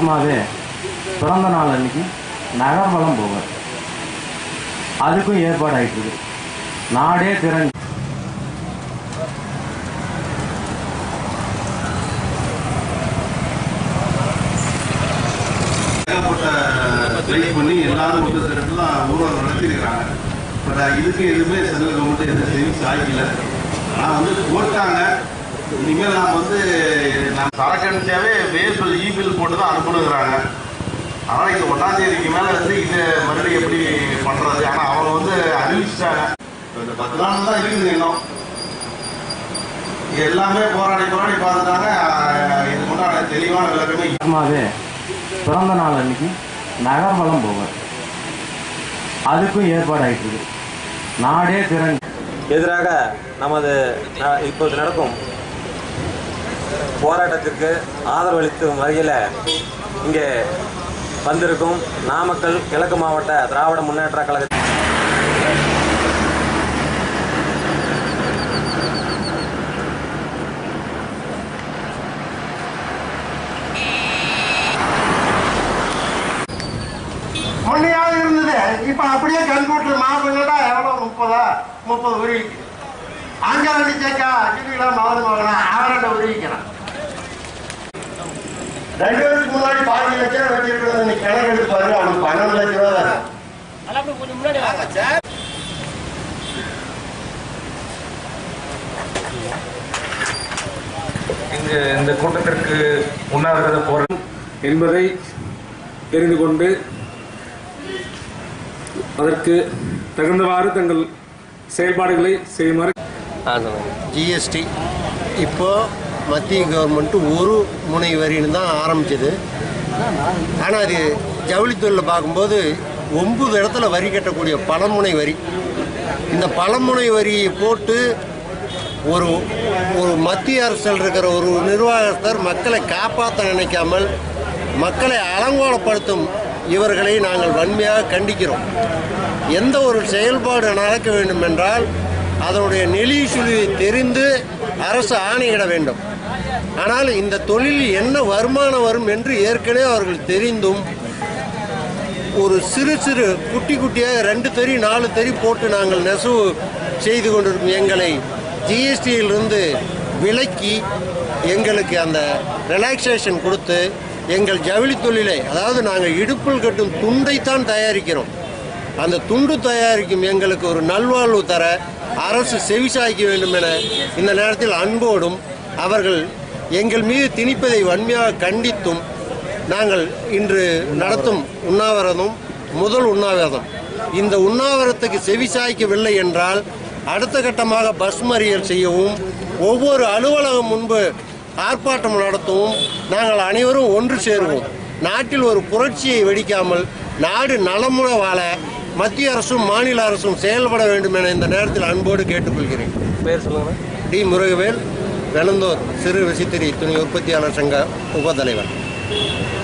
சும்மாவே பிறந்த நாள் அன்னைக்கு நகர்வலம் போவார் அதுக்கும் ஏற்பாடு ஆயிட்டு இருக்கு நாடே திரண்டு ஏகப்பட்ட ட்ரை பண்ணி எல்லாரும் ஒரு இடத்துலாம் ஊர்வலம் நடத்திருக்கிறாங்க பட் இதுக்கு எதுவுமே சென்ட்ரல் கவர்மெண்ட் எந்த சேவிங்ஸ் ஆகிக்கல ஆனால் வந்து போட்டாங்க இனிமேல் நாம் வந்து நம்ம சரக்கு அனுப்பிச்சாவே வேஸ்ட் இ பில் போட்டு தான் அனுப்புனுங்கிறாங்க ஆனால் இந்த ஒன்றாம் தேதிக்கு மேலே வந்து இதை மறுபடியும் எப்படி பண்ணுறது ஆனால் அவங்க வந்து அறிவிச்சிட்டாங்க இப்ப இந்த பத்து நாள் தான் இருக்குது இன்னும் இது எல்லாமே போராடி போராடி பார்த்துட்டாங்க இது முன்னாடி தெளிவான விளக்கமே சும்மாவே பிறந்த நாள் அன்னைக்கு நகர்வலம் போவார் அதுக்கும் ஏற்பாடு ஆயிட்டு இருக்கு நாடே திரண்டு எதிராக நமது ந- இப்போது நடக்கும் போராட்டத்திற்கு ஆதரவளிக்கும் வகையில் இங்கே வந்திருக்கும் நாமக்கல் கிழக்கு மாவட்ட திராவிட முன்னேற்ற கழக முன்னையாவது இருந்தது இப்ப அப்படியே கம்ப்யூட்டர் மாப்பிள்ளா எவ்வளவு முப்பதா முப்பது உருவி அங்க ரெண்டு சேக்கா அஜினிலாம் மகன் மகனா அவரெண்ட உருவிக்கிறான் ரெண்டு வருஷத்துக்கு முன்னாடி பாஞ்சு லட்சம் ரூபா வச்சிருக்கிறது நீ கிணறு எடுத்து பாருங்க அவனுக்கு பன்னெண்டு லட்சம் ரூபா தான் இங்கு இந்த கூட்டத்திற்கு உண்ணாவிரத போராட்டம் என்பதை தெரிந்து கொண்டு அதற்கு தகுந்தவாறு தங்கள் செயல்பாடுகளை செய்யுமாறு ஜிஎஸ்டி இப்போ மத்திய கவர்மெண்ட் ஒரு முனை வரின்னு தான் ஆரம்பிச்சது ஆனால் அது ஜவுளித்தொழில் பார்க்கும்போது ஒன்பது இடத்துல வரி கட்டக்கூடிய பலமுனை வரி இந்த பலமுனை வரியை போட்டு ஒரு ஒரு மத்திய அரசில் இருக்கிற ஒரு நிர்வாகஸ்தர் மக்களை காப்பாற்ற நினைக்காமல் மக்களை அலங்கோலப்படுத்தும் இவர்களை நாங்கள் வன்மையாக கண்டிக்கிறோம் எந்த ஒரு செயல்பாடு நடக்க வேண்டும் என்றால் அதனுடைய நெளி சுழிவை தெரிந்து அரசு ஆணையிட வேண்டும் ஆனால் இந்த தொழிலில் என்ன வருமானம் வரும் என்று ஏற்கனவே அவர்கள் தெரிந்தும் ஒரு சிறு சிறு குட்டி குட்டியாக ரெண்டு தெரி நாலு தெரி போட்டு நாங்கள் நெசவு செய்து கொண்டிருக்கும் எங்களை ஜிஎஸ்டியிலிருந்து விலக்கி எங்களுக்கு அந்த ரிலாக்ஸேஷன் கொடுத்து எங்கள் ஜவுளி தொழிலை அதாவது நாங்கள் இடுப்பில் கட்டும் துண்டைத்தான் தயாரிக்கிறோம் அந்த துண்டு தயாரிக்கும் எங்களுக்கு ஒரு நல்வாழ்வு தர அரசு செவிசாய்க்க வேண்டும் என இந்த நேரத்தில் அன்போடும் அவர்கள் எங்கள் மீது திணிப்பதை வன்மையாக கண்டித்தும் நாங்கள் இன்று நடத்தும் உண்ணாவிரதம் முதல் உண்ணாவிரதம் இந்த உண்ணாவிரதத்துக்கு செவிசாய்க்கவில்லை என்றால் அடுத்த கட்டமாக பஸ் மறியல் செய்யவும் ஒவ்வொரு அலுவலகம் முன்பு ஆர்ப்பாட்டம் நடத்தவும் நாங்கள் அனைவரும் ஒன்று சேருவோம் நாட்டில் ஒரு புரட்சியை வெடிக்காமல் நாடு நலமுற வாழ மத்திய அரசும் மாநில அரசும் செயல்பட வேண்டும் என இந்த நேரத்தில் அன்போடு கேட்டுக்கொள்கிறேன் பேர் சொல்லுங்க டி முருகவேல் வெளந்தூர் சிறு விசித்திரி துணி உற்பத்தியாளர் சங்க உபத்தலைவர்